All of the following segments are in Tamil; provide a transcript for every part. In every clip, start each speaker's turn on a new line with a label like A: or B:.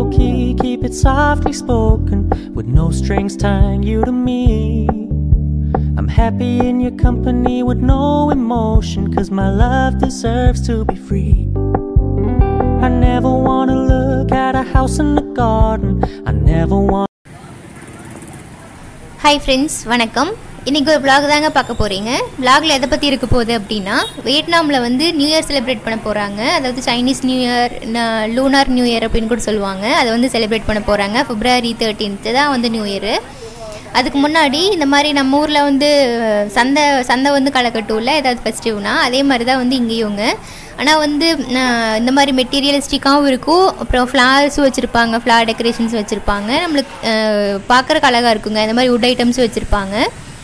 A: low key, keep it softly spoken, with no strings tying you to me. I'm happy in your company with no emotion, cause my love deserves to be free. I never wanna look at a house in the garden, I never want.
B: Hi friends வணக்கம் இன்றைக்கி ஒரு vlog தாங்க பார்க்க போகிறீங்க vlogல எதை பற்றி இருக்க போகுது அப்படின்னா வியட்நாமில் வந்து நியூ இயர் செலிப்ரேட் பண்ண போகிறாங்க அதாவது Chinese new year lunar new year அப்படின்னு கூட சொல்லுவாங்க அதை வந்து செலிப்ரேட் பண்ண போகிறாங்க பிப்ரவரி தேர்ட்டீன்த்து தான் வந்து நியூ இயர் அதுக்கு முன்னாடி இந்த மாதிரி நம்ம ஊரில் வந்து சந்தை சந்தை வந்து களக்கட்டூரில் ஏதாவது ஃபெஸ்டிவ்னா அதே மாதிரி தான் வந்து இங்கேயுங்க ஆனால் வந்து அஹ், இந்த மாதிரி மெட்டீரியலிஸ்டிக்காகவும் இருக்கும் அப்புறம் ஃப்ளவர்ஸும் வச்சுருப்பாங்க ஃப்ளவர் டெக்கரேஷன்ஸ் வச்சுருப்பாங்க நம்மளுக்கு பார்க்குறக்கு அழகாக இருக்குங்க இந்த மாதிரி உட் ஐட்டம்ஸும் வச்சுருப்பாங்க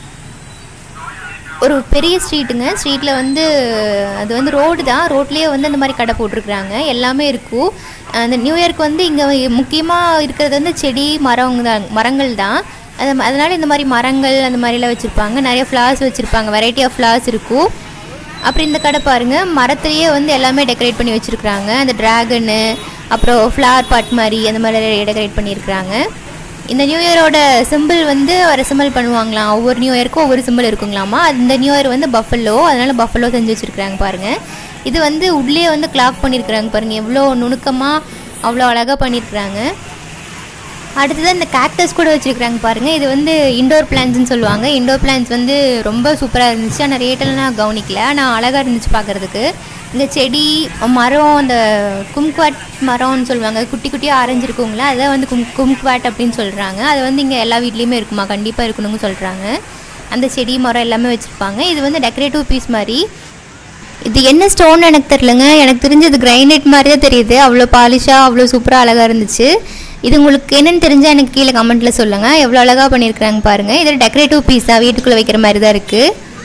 B: ஒரு பெரிய ஸ்ட்ரீட்டுங்க ஸ்ட்ரீட்டில் வந்து அது வந்து ரோடு தான் ரோட்லேயே வந்து அந்த மாதிரி கடை போட்டிருக்குறாங்க எல்லாமே இருக்கும் அந்த நியூ இயர்க்கு வந்து இங்கே முக்கியமாக இருக்கிறது வந்து செடி மரம் தான் மரங்கள் தான் அது அதனால் இந்த மாதிரி மரங்கள் அந்த மாதிரிலாம் வச்சுருப்பாங்க நிறைய ஃப்ளவர்ஸ் வச்சுருப்பாங்க வெரைட்டி ஆஃப் ஃப்ளவர்ஸ் இருக்கும் அப்புறம் இந்த கடை பாருங்கள் மரத்துலேயே வந்து எல்லாமே டெக்கரேட் பண்ணி வச்சுருக்குறாங்க அந்த ட்ராகனு அப்புறம் ஃப்ளவர் பாட் மாதிரி அந்த மாதிரி டெக்கரேட் பண்ணியிருக்கிறாங்க இந்த நியூ இயரோட சிம்பிள் வந்து ஒரு சிம்பிள் பண்ணுவாங்களாம் ஒவ்வொரு நியூ இயருக்கும் ஒவ்வொரு சிம்பிள் இருக்குங்களாமா இந்த நியூ இயர் வந்து பஃபலோ அதனால பஃபலோ செஞ்சு வச்சுருக்குறாங்க பாருங்கள் இது வந்து உள்ளே வந்து கிளாக் பண்ணியிருக்கிறாங்க பாருங்கள் எவ்வளோ நுணுக்கமாக அவ்வளோ அழகாக பண்ணியிருக்கிறாங்க அடுத்தது இந்த கேக்டஸ் கூட வச்சுருக்குறாங்க பாருங்கள் இது வந்து இண்டோர் பிளான்ஸ்னு சொல்லுவாங்க இண்டோர் பிளான்ஸ் வந்து ரொம்ப சூப்பராக இருந்துச்சு ஆனால் ரேட்டெல்லாம் நான் கவனிக்கல ஆனால் அழகாக இருந்துச்சு பார்க்குறதுக்கு இந்த செடி மரம் அந்த கும்குவாட் மரம்னு சொல்லுவாங்க குட்டி குட்டியாக ஆரஞ்சிருக்குங்களா அதை வந்து கும் கும்குவாட் அப்படின்னு சொல்கிறாங்க அது வந்து இங்கே எல்லா வீட்லேயுமே இருக்குமா கண்டிப்பாக இருக்கணும்னு சொல்கிறாங்க அந்த செடி மரம் எல்லாமே வச்சுருப்பாங்க இது வந்து டெக்கரேட்டிவ் பீஸ் மாதிரி இது என்ன ஸ்டோன் எனக்கு தெரிலங்க எனக்கு தெரிஞ்சது கிரைனைட் மாதிரி தான் தெரியுது அவ்வளோ பாலிஷாக அவ்வளோ சூப்பராக அழகாக இருந்துச்சு இது உங்களுக்கு என்னன்னு தெரிஞ்சால் எனக்கு கீழே கமெண்ட்டில் சொல்லுங்கள் எவ்வளோ அழகாக பண்ணியிருக்கிறாங்க பாருங்கள் இது டெக்கரேட்டிவ் பீஸாக வீட்டுக்குள்ளே வைக்கிற மாதிரி தான் இருக்குது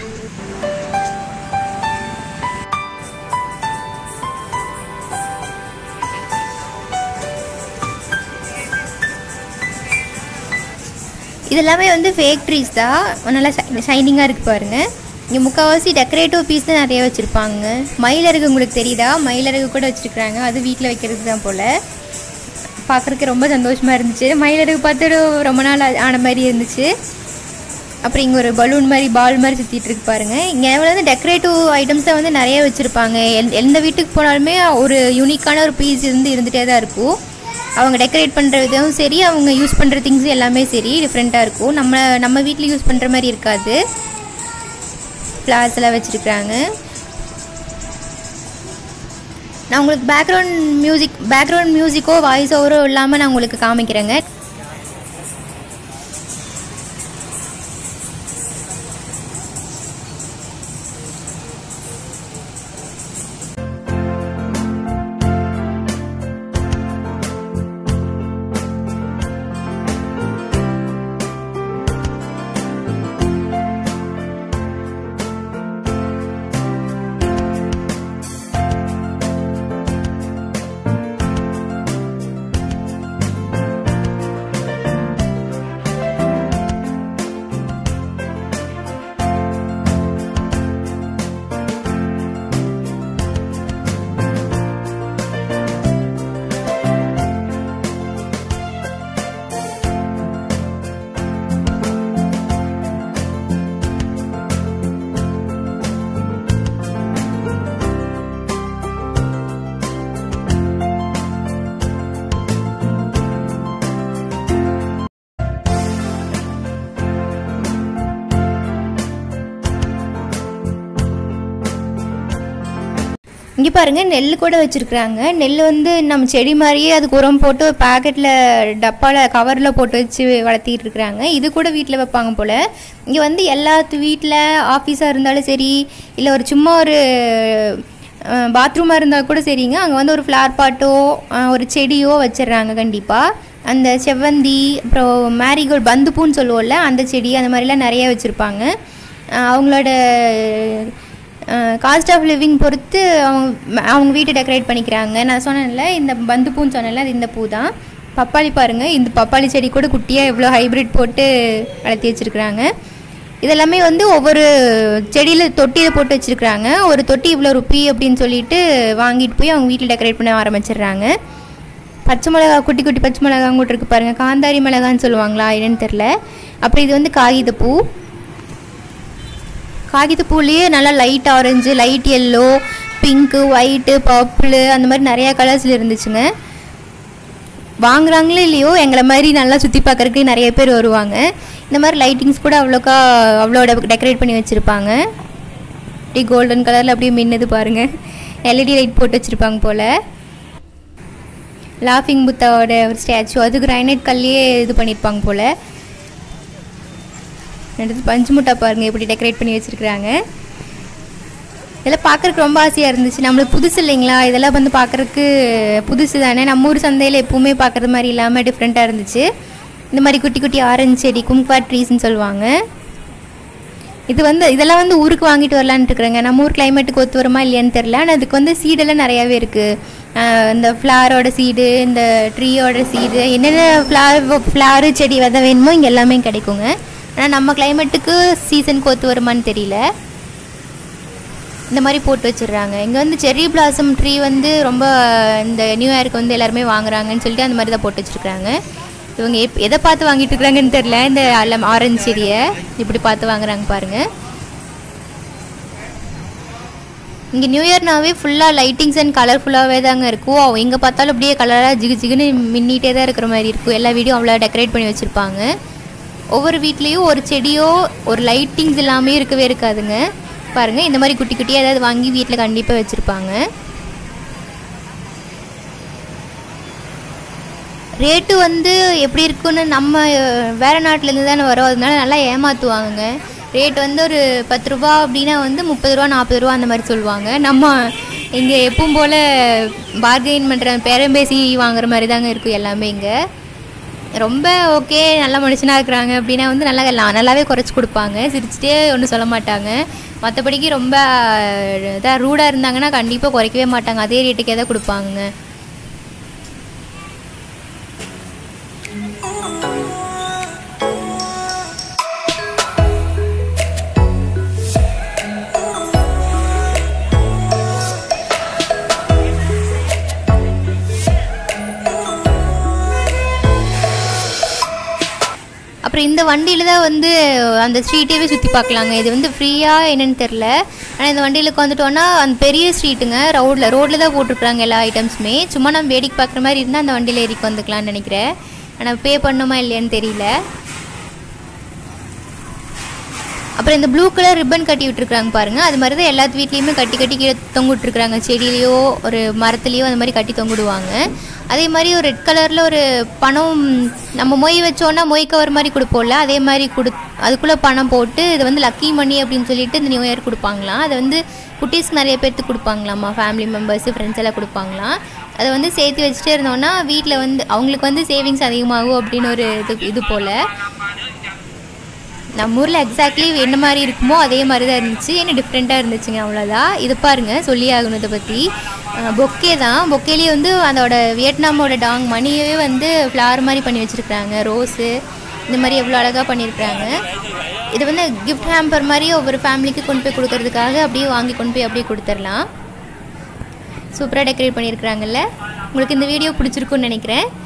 B: இதெல்லாமே வந்து ஃபேக் ட்ரீஸ் தான் நல்லா ஷைனிங்காக இருக்குது பாருங்கள் இங்கே முக்கால்வாசி டெக்கரேட்டிவ் பீஸ் தான் நிறைய வச்சுருப்பாங்க மயிலருகு உங்களுக்கு தெரியுதா மயிலருகு கூட வச்சுருக்குறாங்க அது வீட்டில் வைக்கிறது தான் போல் பார்க்குறதுக்கு ரொம்ப சந்தோஷமாக இருந்துச்சு மயிலருகு பார்த்துட்டு ரொம்ப நாள் ஆ- ஆன மாதிரி இருந்துச்சு அப்புறம் இங்கே ஒரு பலூன் மாதிரி பால் மாதிரி சுற்றிட்டு இருக்கு பாருங்க இங்கே வந்து டெக்கரேட்டிவ் ஐட்டம்ஸ் தான் வந்து நிறைய வச்சுருப்பாங்க எந் எந்த வீட்டுக்கு போனாலுமே ஒரு யூனிக்கான ஒரு பீஸ் இருந்து இருந்துகிட்டே தான் இருக்கும் அவங்க டெக்கரேட் பண்ணுற விதமும் சரி அவங்க யூஸ் பண்ணுற திங்ஸ் எல்லாமே சரி டிஃப்ரெண்ட்டாக இருக்கும் நம்ம நம்ம வீட்டில் யூஸ் பண்ணுற மாதிரி இருக்காது ஃப்ளார்ஸ் எல்லாம் வச்சுருக்குறாங்க நான் உங்களுக்கு பேக்ரவுண்ட் மியூசிக் பேக்ரவுண்ட் மியூசிக்கோ வாய்ஸ் ஓவரோ இல்லாமல் நான் உங்களுக்கு காமிக்கிறேங்க இங்கே பாருங்க நெல் கூட வச்சுருக்குறாங்க நெல் வந்து நம்ம செடி மாதிரியே அதுக்கு உரம் போட்டு பேக்கெட்டில் டப்பாவில் கவரில் போட்டு வச்சு வளர்த்திட்டு இருக்கிறாங்க இது கூட வீட்டில் வைப்பாங்க போல் இங்கே வந்து எல்லாத்து வீட்டில் ஆஃபீஸாக இருந்தாலும் சரி இல்லை ஒரு சும்மா ஒரு பாத்ரூமாக இருந்தால் கூட சரிங்க அங்கே வந்து ஒரு ஃப்ளார் பாட்டோ அஹ், ஒரு செடியோ வச்சிடுறாங்க கண்டிப்பாக அந்த செவ்வந்தி அப்புறம் மேரிகோல்ட் பந்துப்பூன்னு சொல்லுவோம்ல அந்த செடி அந்த மாதிரிலாம் நிறைய வச்சுருப்பாங்க அவங்களோட காஸ்ட் ஆஃப் லிவிங் பொறுத்து அவங்க அவங்க வீட்டை டெக்கரேட் பண்ணிக்கிறாங்க நான் சொன்னேன்ல இந்த பந்து பூன்னு சொன்னேன்ல அது இந்த பூ தான் பப்பாளி பாருங்கள் இந்த பப்பாளி செடி கூட குட்டியாக எவ்வளோ ஹைப்ரிட் போட்டு வளர்த்தி வச்சுருக்குறாங்க இதெல்லாமே வந்து ஒவ்வொரு செடியில் தொட்டியில் போட்டு வச்சுருக்குறாங்க ஒரு தொட்டி இவ்வளோ ருப்பி அப்படின்னு சொல்லிட்டு வாங்கிட்டு போய் அவங்க வீட்டில் டெக்கரேட் பண்ண ஆரம்பிச்சிடுறாங்க பச்சை மிளகா குட்டி குட்டி பச்சை மிளகா கூட இருக்கு பாருங்கள் காந்தாரி மிளகான்னு சொல்லுவாங்களா என்னன்னு தெரில அப்புறம் இது வந்து காகிதப்பூ காகிதப்பூலேயே நல்லா light orange light yellow pink white purple அந்த மாதிரி நிறையா கலர்ஸில் இருந்துச்சுங்க வாங்குறாங்களோ இல்லையோ எங்களை மாதிரி நல்லா சுற்றி பார்க்கறதுக்கு நிறைய பேர் வருவாங்க இந்த மாதிரி லைட்டிங்ஸ் கூட அவ்வளோக்கா அவ்வளோ டெக்கரேட் பண்ணி வச்சுருப்பாங்க அப்படியே கோல்டன் கலரில் அப்படியே மின்னுது பாருங்கள் எல்இடி லைட் போட்டு வச்சுருப்பாங்க போல் லாஃபிங் புத்தாவோட ஒரு ஸ்டாச்சு அது கிரைனைட் கல்லையே இது பண்ணியிருப்பாங்க போல் அடுத்து பஞ்சு முட்டா பாருங்கள் எப்படி டெக்கரேட் பண்ணி வச்சுருக்குறாங்க இதெல்லாம் பார்க்குறக்கு ரொம்ப ஆசையாக இருந்துச்சு நம்மளுக்கு புதுசு இல்லைங்களா இதெல்லாம் வந்து பார்க்குறக்கு புதுசு தானே நம்ம ஊர் சந்தையில் எப்பவுமே பார்க்குறது மாதிரி இல்லாமல் டிஃப்ரெண்ட்டாக இருந்துச்சு இந்த மாதிரி குட்டி குட்டி ஆரஞ்சு செடி கும்குவா ட்ரீஸ்னு சொல்லுவாங்க இது வந்து இதெல்லாம் வந்து ஊருக்கு வாங்கிட்டு வரலான்ட்டு இருக்கிறேங்க நம்ம ஊர் கிளைமேட்டுக்கு ஒத்து வருமா இல்லையான்னு தெரில ஆனால் அதுக்கு வந்து சீடெல்லாம் நிறையாவே இருக்குது இந்த ஃப்ளாரோட சீடு இந்த ட்ரீயோட சீடு என்னென்ன ஃப்ளார் ஃப்ளாரு செடி விதை வேணுமோ இங்கே எல்லாமே கிடைக்குங்க ஆனால் நம்ம கிளைமேட்டுக்கு சீசனுக்கு ஒத்து வருமான்னு தெரியல இந்த மாதிரி போட்டு வச்சிடுறாங்க இங்கே வந்து செர்ரி பிளாசம் ட்ரீ வந்து ரொம்ப இந்த நியூ இயருக்கு வந்து எல்லாருமே வாங்குறாங்கன்னு சொல்லிட்டு அந்த மாதிரி தான் போட்டு வச்சுருக்காங்க இவங்க எப் எதை பார்த்து வாங்கிட்டு இருக்காங்கன்னு தெரில இந்த அல்ல ஆரஞ்சு செடியை இப்படி பார்த்து வாங்குறாங்க பாருங்கள் இங்கே நியூ இயர்னாவே ஃபுல்லாக லைட்டிங்ஸ் அண்ட் கலர்ஃபுல்லாகவே தாங்க இருக்கும் அவ எங்கே பார்த்தாலும் அப்படியே கலராக ஜிகு ஜிகுன்னு மின்னிட்டே தான் இருக்கிற மாதிரி இருக்கும் எல்லா வீடியும் அவ்வளோ டெக்கரேட் பண்ணி வச்சுருப்பாங்க ஒவ்வொரு வீட்லேயும் ஒரு செடியோ ஒரு லைட்டிங்ஸ் எல்லாமே இருக்கவே இருக்காதுங்க பாருங்கள் இந்த மாதிரி குட்டி குட்டியாக ஏதாவது வாங்கி வீட்டில் கண்டிப்பாக வச்சுருப்பாங்க ரேட்டு வந்து எப்படி இருக்குன்னு நம்ம அஹ், வேற நாட்டிலேருந்து தானே வரோம் அதனால நல்லா ஏமாற்றுவாங்க ரேட் வந்து ஒரு பத்து ரூபா அப்படின்னா வந்து முப்பது ரூபா நாற்பது ரூபா அந்த மாதிரி சொல்லுவாங்க நம்ம இங்கே எப்பவும் போல் பார்கெயின் பண்ணுற பேரம் பேசி வாங்குற மாதிரி தாங்க இருக்கும் எல்லாமே இங்கே ரொம்ப ஓகே நல்ல மனுஷனாக இருக்கிறாங்க அப்படின்னா வந்து நல்லா எல்லாம் நல்லாவே குறைச்சி கொடுப்பாங்க சிரிச்சிட்டே ஒன்றும் சொல்ல மாட்டாங்க மற்றபடிக்கு ரொம்ப இதாக ரூடாக இருந்தாங்கன்னா கண்டிப்பாக குறைக்கவே மாட்டாங்க அதே ரேட்டுக்கே தான் கொடுப்பாங்க அப்புறம் இந்த வண்டியில் தான் வந்து அந்த ஸ்ட்ரீட்டேவே சுற்றி பார்க்கலாங்க இது வந்து ஃப்ரீயாக என்னன்னு தெரில ஆனால் இந்த வண்டியில் உட்காந்துட்டோன்னா அந்த பெரிய ஸ்ட்ரீட்டுங்க ரோட்டில் ரோட்டில் தான் போட்டிருக்குறாங்க எல்லா ஐட்டம்ஸுமே சும்மா நம்ம வேடிக்கை பார்க்குற மாதிரி இருந்தால் அந்த வண்டியில் ஏறிக்கு வந்துக்கலாம்னு நினைக்கிறேன் ஆனால் பே பண்ணுமா இல்லையான்னு தெரியல அப்புறம் இந்த ப்ளூ கலர் ரிப்பன் கட்டி விட்டுருக்காங்க பாருங்க அது மாதிரி தான் எல்லாத்து வீட்லேயுமே கட்டி கட்டி கீழே தொங்க விட்டுருக்குறாங்க செடியிலையோ ஒரு மரத்துலேயோ அந்த மாதிரி கட்டி தொங்கிடுவாங்க அதே மாதிரி ஒரு ரெட் கலரில் ஒரு பணம் நம்ம மொய் வச்சோன்னா மொய் கவர் மாதிரி கொடுப்போம்ல அதே மாதிரி கொடு அதுக்குள்ளே பணம் போட்டு இது வந்து லக்கி மணி அப்படின்னு சொல்லிட்டு இந்த நியூ இயர் கொடுப்பாங்களாம் அதை வந்து குட்டீஸ்க்கு நிறைய பேர்த்துக்கு கொடுப்பாங்களாம்மா ஃபேமிலி மெம்பர்ஸ் ஃப்ரெண்ட்ஸ் எல்லாம் கொடுப்பாங்களாம் அதை வந்து சேர்த்து வச்சுட்டே இருந்தோன்னா வீட்டில் வந்து அவங்களுக்கு வந்து சேவிங்ஸ் அதிகமாகும் அப்படின்னு ஒரு இது இது போல் நம்ம ஊரில் எக்ஸாக்ட்லி என்ன மாதிரி இருக்குமோ அதே மாதிரி தான் இருந்துச்சு என்ன டிஃப்ரெண்ட்டாக இருந்துச்சுங்க அவ்வளோதான் இது பாருங்க சொல்லி ஆகணும் இதை பற்றி பொக்கே தான் பொக்கேலேயே வந்து அதோட வியட்நாமோட டாங் மணியவே வந்து ஃப்ளவர் மாதிரி பண்ணி வச்சுருக்குறாங்க ரோஸு இந்த மாதிரி எவ்வளோ அழகாக பண்ணியிருக்கிறாங்க இது வந்து கிஃப்ட் ஹேம்பர் மாதிரி ஒவ்வொரு ஃபேமிலிக்கு கொண்டு போய் கொடுக்கறதுக்காக அப்படியே வாங்கி கொண்டு போய் அப்படியே கொடுத்துர்லாம் சூப்பராக டெக்கரேட் பண்ணியிருக்கிறாங்கல்ல உங்களுக்கு இந்த வீடியோ பிடிச்சிருக்குன்னு நினைக்கிறேன்